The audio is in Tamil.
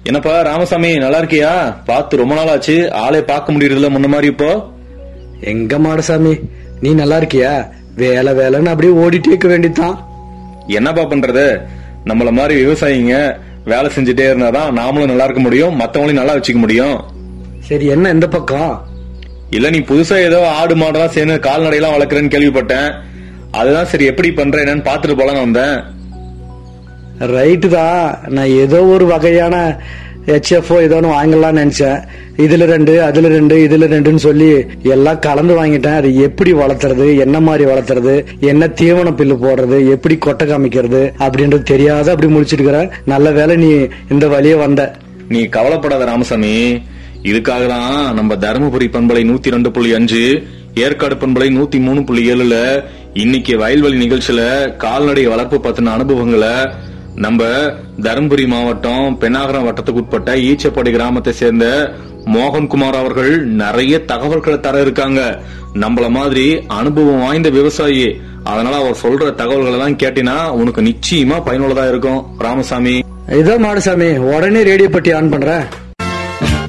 என்னப்பா ராமசாமி நல்லா இருக்கியா பார்த்து ரொம்ப நாள் ஆச்சு ஆளே பார்க்க முடியறதுல முன்ன மாதிரி இப்போ எங்க மாடசாமி நீ நல்லா இருக்கியா வேலை வேலைன்னு அப்படியே ஓடிட்டே இருக்க வேண்டியதுதான் என்னப்பா பண்றது நம்மள மாதிரி விவசாயிங்க வேலை செஞ்சுட்டே இருந்தாதான் நாமளும் நல்லா இருக்க முடியும் மத்தவங்களையும் நல்லா வச்சுக்க முடியும் சரி என்ன இந்த பக்கம் இல்ல நீ புதுசா ஏதோ ஆடு மாடெல்லாம் சேர்ந்து கால்நடையெல்லாம் வளர்க்குறேன்னு கேள்விப்பட்டேன் அதுதான் சரி எப்படி பண்ற என்னன்னு பாத்துட்டு போலான்னு வந்தேன் ரைட்டு தான் நான் ஏதோ ஒரு வகையான ஹெச்எஃப்ஓ ஏதோ ஒன்று வாங்கலாம்னு நினைச்சேன் இதுல ரெண்டு அதுல ரெண்டு இதுல ரெண்டுன்னு சொல்லி எல்லாம் கலந்து வாங்கிட்டேன் அது எப்படி வளர்த்துறது என்ன மாதிரி வளர்த்துறது என்ன தீவன பில்லு போடுறது எப்படி கொட்டை காமிக்கிறது அப்படின்றது தெரியாத அப்படி முடிச்சிட்டு இருக்கிறேன் நல்ல வேலை நீ இந்த வழியே வந்த நீ கவலைப்படாத ராமசாமி இதுக்காக தான் நம்ம தருமபுரி பண்பலை நூத்தி ரெண்டு புள்ளி அஞ்சு ஏற்காடு பண்பலை நூத்தி மூணு புள்ளி ஏழுல இன்னைக்கு வயல்வெளி நிகழ்ச்சியில கால்நடை வளர்ப்பு பத்தின அனுபவங்களை நம்ம தருமபுரி மாவட்டம் பெண்ணாகரம் வட்டத்துக்கு உட்பட்ட ஈச்சப்பாடி கிராமத்தை சேர்ந்த மோகன்குமார் அவர்கள் நிறைய தகவல்களை தர இருக்காங்க நம்மள மாதிரி அனுபவம் வாய்ந்த விவசாயி அதனால அவர் சொல்ற தகவல்களை எல்லாம் கேட்டினா உனக்கு நிச்சயமா பயனுள்ளதா இருக்கும் ராமசாமி இதோ மாடசாமி உடனே ரேடியோ பட்டி ஆன் பண்றேன்